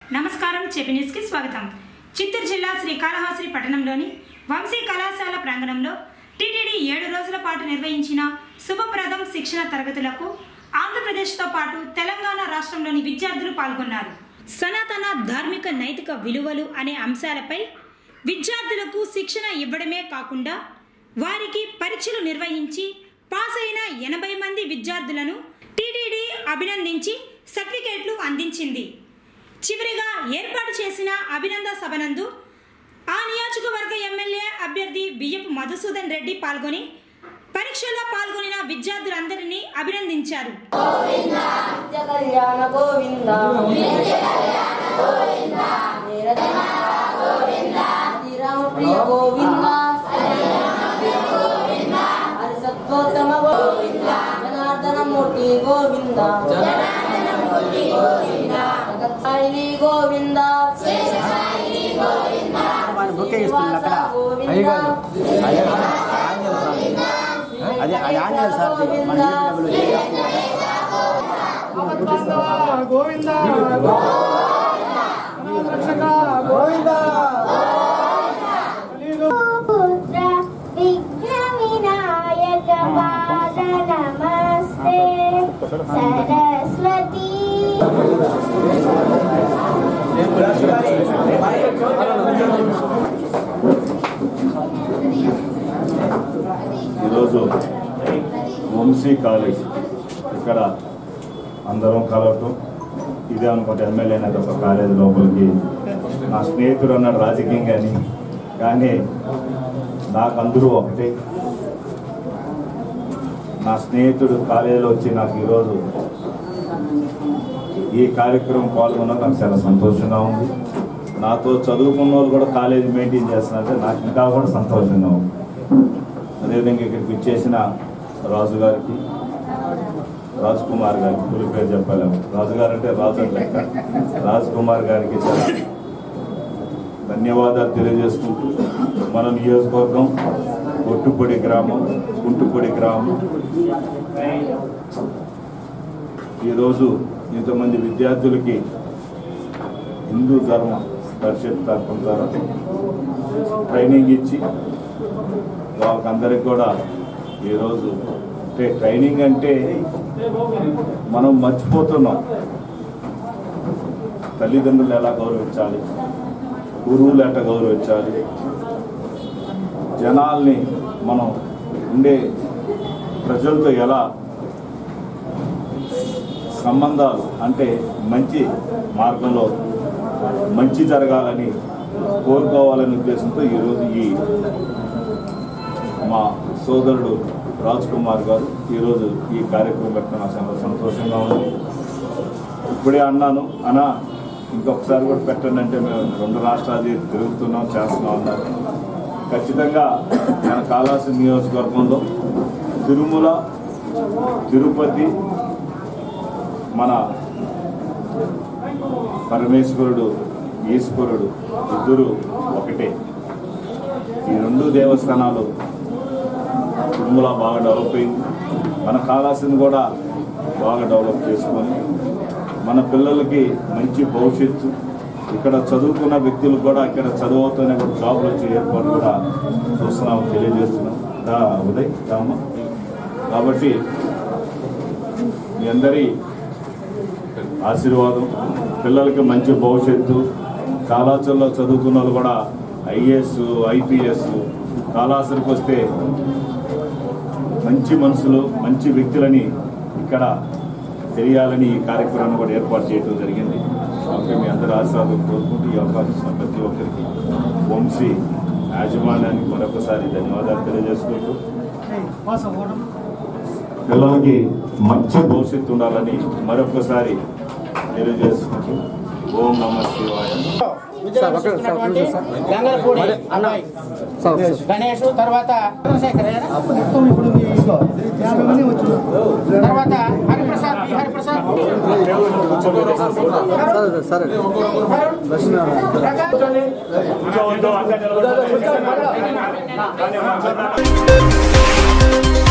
నమస్కారం చెప్పి న్యూస్కి స్వాగతం చిత్తూరు జిల్లా శ్రీకాళహస్తి పట్టణంలోని వంశీ కళాశాల ప్రాంగణంలో టీటీడీ ఏడు రోజుల పాటు నిర్వహించిన శుభప్రదం శిక్షణ తరగతులకు ఆంధ్రప్రదేశ్తో పాటు తెలంగాణ రాష్ట్రంలోని విద్యార్థులు పాల్గొన్నారు సనాతన ధార్మిక నైతిక విలువలు అనే అంశాలపై విద్యార్థులకు శిక్షణ ఇవ్వడమే కాకుండా వారికి పరీక్షలు నిర్వహించి పాస్ అయిన ఎనభై మంది విద్యార్థులను టీటీడీ అభినందించి సర్టిఫికేట్లు అందించింది చివరిగా ఏర్పాటు చేసిన అభినంద సభనందు ఆ నియోజకవర్గ ఎమ్మెల్యే అభ్యర్థి బియ్యపు మధుసూదన్ రెడ్డి పాల్గొని పరీక్షలో పాల్గొనిన విద్యార్థులందరినీ అభినందించారు నిత్య కళ్యాణ గోవింద శ్రీరామ ప్రియ గోవింద హరి సత్వోత్తమ గోవింద జనార్దన మూర్తి గోవింద జగత్సాయిని గోవింద బుకే ఇస్తుంది అక్కడ గోవింద అయ్యగారు అయ్యగారు ఆంజనేయ స్వామి అదే అది ఆంజనేయ సార్ది మన ఈపీడబ్ల్యూ గోవింద రక్షక గోవింద పుత్ర విఘ్న వినాయక పాద నమస్తే సరస్వతి ఈరోజు వంశీ కాలేజ్ ఇక్కడ అందరం కలవటం ఇదే అనుకుంటే ఎమ్మెల్యే అనేది ఒక కాలేజ్ లోపలికి నా స్నేహితుడు అన్నాడు రాజకీయం కానీ కానీ నాకు అందరూ ఒకటే నా స్నేహితుడు కాలేజీలో వచ్చి నాకు ఈరోజు ఈ కార్యక్రమం పాల్గొనడం నాకు చాలా సంతోషంగా ఉంది నాతో చదువుకున్న వాళ్ళు కూడా కాలేజీ మెయింటైన్ చేస్తున్నారంటే నాకు ఇంకా కూడా సంతోషంగా ఉంది అదేవిధంగా ఇక్కడికి ఇచ్చేసిన రాజు గారికి రాజ్ కుమార్ గారికి పులి పేరు చెప్పలేము రాజు గారు అంటే రాజు అని లెక్క రాజ్ కుమార్ గారికి చాలా ధన్యవాదాలు తెలియజేసుకుంటూ మన నియోజకవర్గం ఒట్టుపొడి గ్రామం కుంటుపొడి గ్రామం ఈరోజు ఇంతమంది విద్యార్థులకి హిందూ ధర్మ పరిషత్ తరఫున ద్వారా ట్రైనింగ్ ఇచ్చి వాళ్ళకందరికి కూడా ఈరోజు అంటే ట్రైనింగ్ అంటే మనం మర్చిపోతున్నాం తల్లిదండ్రులు ఎలా గౌరవించాలి గురువులు ఎట్లా గౌరవించాలి జనాల్ని మనం ఉండే ప్రజలతో ఎలా సంబంధాలు అంటే మంచి మార్గంలో మంచి జరగాలని కోరుకోవాలనే ఉద్దేశంతో ఈరోజు ఈ మా సోదరుడు రాజ్ కుమార్ గారు ఈరోజు ఈ కార్యక్రమం పెట్టడం నాకు చాలా సంతోషంగా ఉంది ఇప్పుడే అన్నాను అన్నా ఇంకొకసారి కూడా పెట్టండి అంటే మేము రెండు రాష్ట్రాలు తిరుగుతున్నాం చేస్తున్నాం అన్నారు ఖచ్చితంగా మన కాళాసి నియోజకవర్గంలో తిరుమల తిరుపతి మన పరమేశ్వరుడు ఈశ్వరుడు ఇద్దరు ఒకటే ఈ రెండు దేవస్థానాలు తిరుమల బాగా డెవలప్ అయింది మన కాళాసిని కూడా బాగా డెవలప్ చేసుకొని మన పిల్లలకి మంచి భవిష్యత్తు ఇక్కడ చదువుకున్న వ్యక్తులు కూడా ఇక్కడ చదువుతూనే కూడా జాబ్లు వచ్చే ఏర్పాటు కూడా చూస్తున్నాం తెలియజేస్తున్నాం రా ఉదయ్ రామ కాబట్టి మీ అందరి ఆశీర్వాదం పిల్లలకి మంచి భవిష్యత్తు కళాశాలలో చదువుకున్న వాళ్ళు కూడా ఐఏఎస్ ఐపీఎస్ కళాశాలకు వస్తే మంచి మనుషులు మంచి వ్యక్తులని ఇక్కడ తెలియాలని ఈ కార్యక్రమాన్ని కూడా ఏర్పాటు చేయడం జరిగింది ఓకే మీ అందరి ఆశీర్వాదం కోరుకుంటూ ఈ అవకాశం ఇచ్చిన ప్రతి ఒక్కరికి వంశీ యాజమాన్యానికి మరొకసారి ధన్యవాదాలు తెలియజేసుకుంటూ పిల్లలకి మంచి భవిష్యత్తు ఉండాలని మరొకసారి తెలియజేసుకుంటూ ఓం నమ శివాయ గంగలపూడి అన్నయ్య గణేష్ తర్వాత చంద్రశేఖర్ అయ్యారా? తర్వాత హరిప్రసాద్ బి హరిప్రసాద్ సరే ప్రకాష్ కూర్చోవద్దు, అక్కడ నిలబడండి. కానీ మాట్లాడాలి.